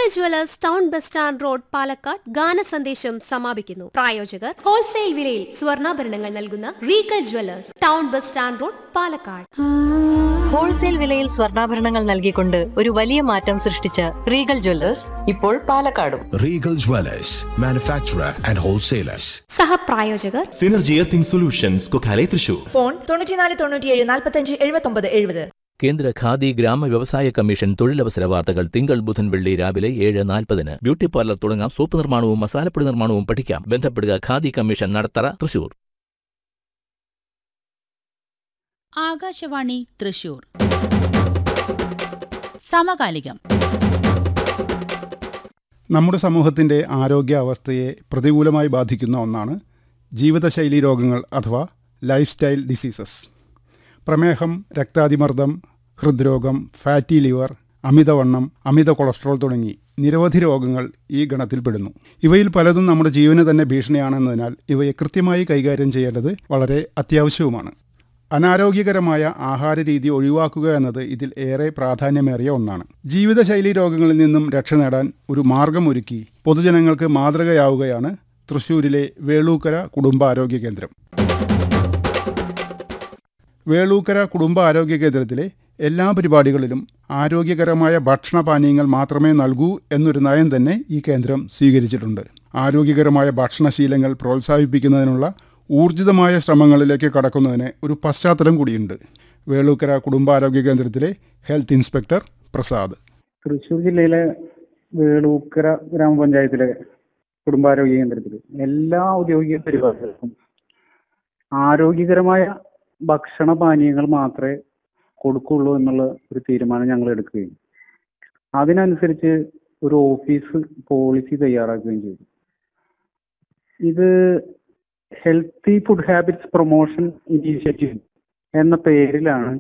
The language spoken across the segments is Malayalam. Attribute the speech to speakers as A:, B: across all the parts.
A: Jewellers town bus stand road Palakkad ഗാന സന്ദേശം സമാപിക്കുന്നു പ്രായോജകർ ഹോൾസെയിൽ വിലയിൽ സ്വർണ്ണാഭരണങ്ങൾ നൽകുന്ന Regal jewellers town bus stand road Palakkad
B: wholesale വിലയിൽ സ്വർണ്ണാഭരണങ്ങൾ നൽകിക്കൊണ്ട് ഒരു വലിയ മാറ്റം സൃഷ്ടിച്ച റീഗൽ ജ്വല്ലേഴ്സ്
C: ഇപ്പോൾ പാലക്കാടും
D: Regal Dwellers, manufacturer and wholesalers.
A: സഹപ്രായോജകർ
E: Synergy earthing solutions Kokkale Thrissur
C: phone തൊണ്ണൂറ്റിനാല് തൊണ്ണൂറ്റിയേഴ് നാൽപ്പത്തഞ്ച് എഴുപത്തൊമ്പത് എഴുപത്
F: കേന്ദ്ര ഖാദി ഗ്രാമ വ്യവസായ കമ്മീഷൻ തൊഴിലവസര വാർത്തകൾ തിങ്കൾ ബുധൻ വെള്ളി രാവിലെ ഏഴ് നാൽപ്പതിന് ബ്യൂട്ടി പാർലർ തുടങ്ങാം സോപ്പ് നിർമ്മാണവും മസാലപ്പൊടി നിർമ്മാണവും പഠിക്കാം ബന്ധപ്പെടുക ഖാദി കമ്മീഷൻ നടത്തറ തൃശൂർ
G: ആകാശവാണി തൃശൂർ സമകാലികം
H: നമ്മുടെ സമൂഹത്തിൻ്റെ ആരോഗ്യ അവസ്ഥയെ പ്രതികൂലമായി ബാധിക്കുന്ന ഒന്നാണ് ജീവിതശൈലി രോഗങ്ങൾ അഥവാ ലൈഫ് സ്റ്റൈൽ ഡിസീസസ് പ്രമേഹം രക്താതിമർദ്ദം ഹൃദ്രോഗം ഫാറ്റി ലിവർ അമിതവണ്ണം അമിത കൊളസ്ട്രോൾ തുടങ്ങി നിരവധി രോഗങ്ങൾ ഈ ഗണത്തിൽപ്പെടുന്നു ഇവയിൽ പലതും നമ്മുടെ ജീവന് തന്നെ ഭീഷണിയാണെന്നതിനാൽ ഇവയെ കൃത്യമായി കൈകാര്യം ചെയ്യേണ്ടത് വളരെ അത്യാവശ്യവുമാണ് അനാരോഗ്യകരമായ ആഹാര രീതി ഒഴിവാക്കുക എന്നത് ഇതിൽ ഏറെ പ്രാധാന്യമേറിയ ഒന്നാണ് ജീവിതശൈലി രോഗങ്ങളിൽ നിന്നും രക്ഷ നേടാൻ ഒരു മാർഗമൊരുക്കി പൊതുജനങ്ങൾക്ക് മാതൃകയാവുകയാണ് തൃശൂരിലെ വേളൂക്കര കുടുംബാരോഗ്യ കേന്ദ്രം വേളൂക്കര കുടുംബാരോഗ്യ കേന്ദ്രത്തിലെ എല്ലാ പരിപാടികളിലും ആരോഗ്യകരമായ ഭക്ഷണപാനീയങ്ങൾ മാത്രമേ നൽകൂ എന്നൊരു നയം തന്നെ ഈ കേന്ദ്രം സ്വീകരിച്ചിട്ടുണ്ട് ആരോഗ്യകരമായ ഭക്ഷണശീലങ്ങൾ പ്രോത്സാഹിപ്പിക്കുന്നതിനുള്ള ഊർജിതമായ ശ്രമങ്ങളിലേക്ക് കടക്കുന്നതിന് ഒരു പശ്ചാത്തലം കൂടിയുണ്ട് വേളൂക്കര കുടുംബാരോഗ്യ കേന്ദ്രത്തിലെ ഹെൽത്ത് ഇൻസ്പെക്ടർ പ്രസാദ്
I: തൃശ്ശൂർ ജില്ലയിലെ വേളൂക്കര ഗ്രാമപഞ്ചായത്തിലെ കുടുംബാരോഗ്യ കേന്ദ്രത്തിൽ എല്ലാ ഔദ്യോഗിക പരിപാടികൾക്കും ആരോഗ്യകരമായ ഭക്ഷണ പാനീയങ്ങൾ മാത്രമേ കൊടുക്കുള്ളൂ എന്നുള്ള ഒരു തീരുമാനം ഞങ്ങൾ എടുക്കുകയും അതിനനുസരിച്ച് ഒരു ഓഫീസ് പോളിസി തയ്യാറാക്കുകയും ചെയ്തു ഇത് healthy food habits promotion initiative എന്ന പേരിലാണ്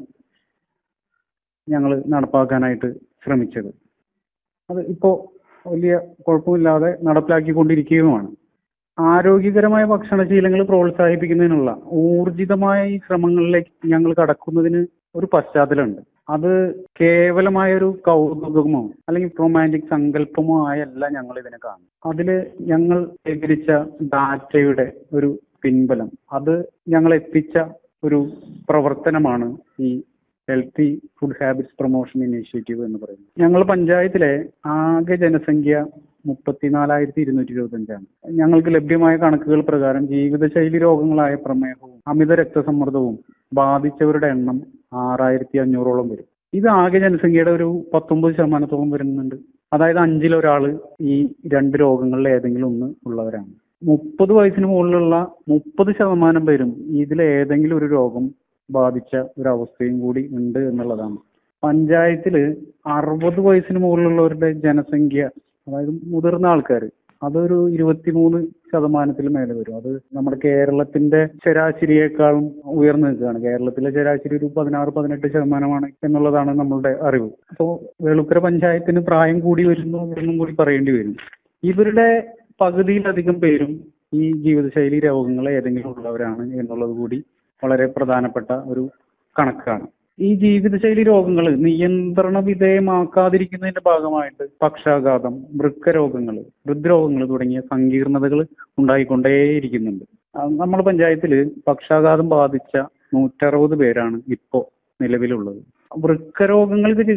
I: ഞങ്ങൾ നടപ്പാക്കാനായിട്ട് ശ്രമിച്ചത് അത് ഇപ്പോൾ വലിയ കുഴപ്പമില്ലാതെ നടപ്പിലാക്കിക്കൊണ്ടിരിക്കുകയുമാണ് ആരോഗ്യകരമായ ഭക്ഷണശീലങ്ങൾ പ്രോത്സാഹിപ്പിക്കുന്നതിനുള്ള ഊർജിതമായ ഈ ശ്രമങ്ങളിലേക്ക് ഞങ്ങൾ കടക്കുന്നതിന് ഒരു പശ്ചാത്തലമുണ്ട് അത് കേവലമായ ഒരു കൗതുകമോ അല്ലെങ്കിൽ റൊമാൻറ്റിക് സങ്കല്പമോ ആയല്ല ഞങ്ങൾ ഇതിനെ കാണുന്നത് അതിൽ ഞങ്ങൾ ശേഖരിച്ച ഡാറ്റയുടെ ഒരു പിൻബലം അത് ഞങ്ങൾ എത്തിച്ച ഒരു പ്രവർത്തനമാണ് ഈ healthy food habits promotion initiative എന്ന് പറയുന്നത് ഞങ്ങൾ പഞ്ചായത്തിലെ ആകെ ജനസംഖ്യ മുപ്പത്തിനാലായിരത്തി ഇരുന്നൂറ്റി ഇരുപത്തഞ്ചാണ് ഞങ്ങൾക്ക് ലഭ്യമായ കണക്കുകൾ പ്രകാരം ജീവിതശൈലി രോഗങ്ങളായ പ്രമേഹവും അമിത രക്തസമ്മർദ്ദവും ബാധിച്ചവരുടെ എണ്ണം ആറായിരത്തി അഞ്ഞൂറോളം വരും ഇത് ആകെ ജനസംഖ്യയുടെ ഒരു പത്തൊമ്പത് ശതമാനത്തോളം വരുന്നുണ്ട് അതായത് അഞ്ചിലൊരാള് ഈ രണ്ട് രോഗങ്ങളിൽ ഏതെങ്കിലും ഒന്ന് ഉള്ളവരാണ് മുപ്പത് വയസ്സിന് മുകളിലുള്ള മുപ്പത് ശതമാനം പേരും ഇതിൽ ഏതെങ്കിലും ഒരു രോഗം ബാധിച്ച ഒരു അവസ്ഥയും കൂടി ഉണ്ട് എന്നുള്ളതാണ് പഞ്ചായത്തില് അറുപത് വയസ്സിന് മുകളിലുള്ളവരുടെ ജനസംഖ്യ അതായത് മുതിർന്ന ആൾക്കാർ അതൊരു ഇരുപത്തിമൂന്ന് ശതമാനത്തിൽ മേലെ വരും അത് നമ്മുടെ കേരളത്തിന്റെ ശരാശരിയേക്കാളും ഉയർന്നു നിൽക്കുകയാണ് കേരളത്തിലെ ശരാശരി ഒരു പതിനാറ് പതിനെട്ട് ശതമാനമാണ് എന്നുള്ളതാണ് നമ്മളുടെ അറിവ് അപ്പോൾ വേളുക്കര പഞ്ചായത്തിന് പ്രായം കൂടി വരുന്നു എന്നും കൂടി പറയേണ്ടി വരും ഇവരുടെ പകുതിയിലധികം പേരും ഈ ജീവിതശൈലി രോഗങ്ങൾ ഏതെങ്കിലും ഉള്ളവരാണ് എന്നുള്ളത് കൂടി വളരെ പ്രധാനപ്പെട്ട ഒരു കണക്കാണ് ഈ ജീവിതശൈലി രോഗങ്ങൾ നിയന്ത്രണ വിധേയമാക്കാതിരിക്കുന്നതിന്റെ ഭാഗമായിട്ട് പക്ഷാഘാതം വൃക്ക രോഗങ്ങൾ ഹൃദ്രോഗങ്ങൾ തുടങ്ങിയ സങ്കീർണതകൾ ഉണ്ടായിക്കൊണ്ടേയിരിക്കുന്നുണ്ട് ആ, നമ്മുടെ പഞ്ചായത്തിൽ പക്ഷാഘാതം ബാധിച്ച നൂറ്ററുപത് പേരാണ് ഇപ്പോൾ നിലവിലുള്ളത് വൃക്ക രോഗങ്ങൾക്ക്